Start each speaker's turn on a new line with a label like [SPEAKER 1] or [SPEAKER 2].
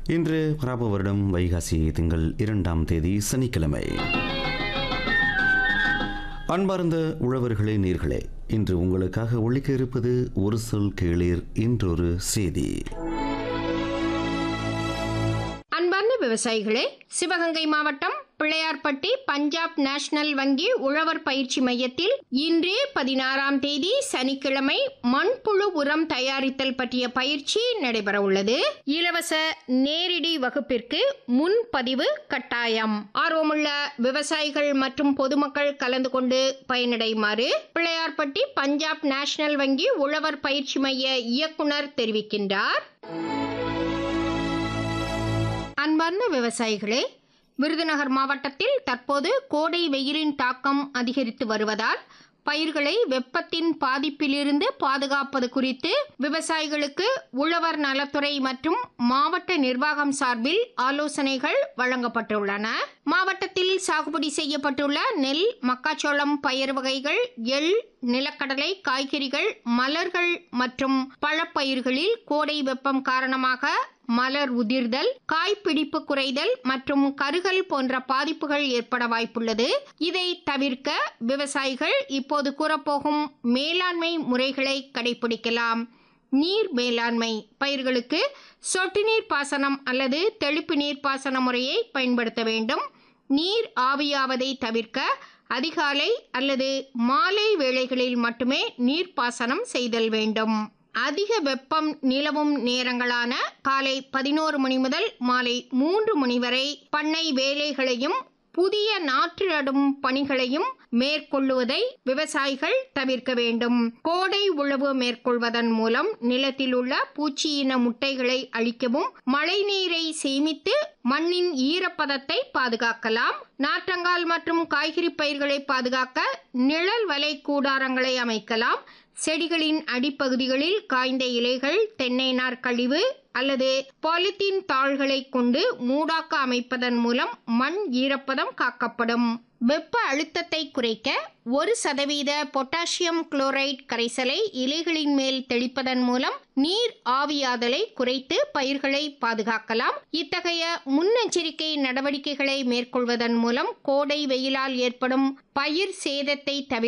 [SPEAKER 1] இன்று பராப வருடம் வைகாசி திங்கள் இரண்டாம் தேதி சனிக்கிழமை அன்பார்ந்த உழவர்களே நீர்களே இன்று உங்களுக்காக ஒழிக்க இருப்பது ஒரு சொல் கேளீர் இன்றொரு செய்தி
[SPEAKER 2] அன்பார்ந்த விவசாயிகளே சிவகங்கை மாவட்டம் பிள்ளையார்பட்டி பஞ்சாப் நேஷனல் வங்கி உழவர் பயிற்சி மையத்தில் இன்று பதினாறாம் தேதி சனிக்கிழமை மண்புழு உரம் தயாரித்தல் பற்றிய பயிற்சி நடைபெற உள்ளது இலவச நேரடி வகுப்பிற்கு முன்பதிவு கட்டாயம் ஆர்வமுள்ள விவசாயிகள் மற்றும் பொதுமக்கள் கலந்து கொண்டு பயனடையுமாறு பிள்ளையார்பட்டி பஞ்சாப் நேஷனல் வங்கி உழவர் பயிற்சி மைய இயக்குனர் தெரிவிக்கின்றார் அன்பார்ந்த விவசாயிகளே விருதுநகர் மாவட்டத்தில் தற்போது கோடை வெயிலின் தாக்கம் அதிகரித்து வருவதால் பயிர்களை வெப்பத்தின் பாதிப்பிலிருந்து பாதுகாப்பது குறித்து விவசாயிகளுக்கு உழவர் நலத்துறை மற்றும் மாவட்ட நிர்வாகம் சார்பில் ஆலோசனைகள் வழங்கப்பட்டுள்ளன மாவட்டத்தில் சாகுபடி செய்யப்பட்டுள்ள நெல் மக்காச்சோளம் பயிர் வகைகள் எள் நிலக்கடலை காய்கறிகள் மலர்கள் மற்றும் பழப்பயிர்களில் கோடை வெப்பம் காரணமாக மலர் உதிர்தல் காய்பிடிப்பு குறைதல் மற்றும் கருகல் போன்ற பாதிப்புகள் ஏற்பட வாய்ப்புள்ளது இதை தவிர்க்க விவசாயிகள் இப்போது கூறப்போகும் மேலாண்மை முறைகளை கடைபிடிக்கலாம் நீர் மேலாண்மை பயிர்களுக்கு சொட்டு நீர் பாசனம் அல்லது தெளிப்பு நீர் பாசன முறையை பயன்படுத்த வேண்டும் நீர் ஆவியாவதை தவிர்க்க அதிகாலை அல்லது மாலை வேளைகளில் மட்டுமே நீர்ப்பாசனம் செய்தல் வேண்டும் அதிக வெப்பம் நிலவும் நேரங்களான காலை பதினோரு மணி முதல் மாலை மூன்று மணி வரை பண்ணை வேலைகளையும் புதிய நாற்று நடும் பணிகளையும் மேற்கொள்ளுவதை விவசாயிகள் தவிர்க்க வேண்டும் கோடை உழவு மேற்கொள்வதன் மூலம் நிலத்தில் உள்ள பூச்சியின முட்டைகளை அழிக்கவும் மழை நீரை சேமித்து மண்ணின் ஈரப்பதத்தை பாதுகாக்கலாம் நாற்றங்கால் மற்றும் காய்கறி பயிர்களை பாதுகாக்க நிழல் வலை கூடாரங்களை அமைக்கலாம் செடிகளின் அடிப்பகுதிகளில் காய்ந்த இலைகள் தென்னை நார் கழிவு அல்லது பாலித்தீன் தாள்களை கொண்டு மூடாக்க அமைப்பதன் மூலம் மண் ஈரப்பதம் காக்கப்படும் வெப்ப அழுத்தத்தை குறைக்க ஒரு சதவீத பொட்டாசியம் குளோரைட் கரைசலை இலைகளின் மேல் தெளிப்பதன் மூலம் நீர் ஆவியாதலை குறைத்து பயிர்களை பாதுகாக்கலாம் இத்தகைய முன்னெச்சரிக்கை நடவடிக்கைகளை மேற்கொள்வதன் மூலம் கோடை வெயிலால் ஏற்படும் பயிர் சேதத்தை தவிர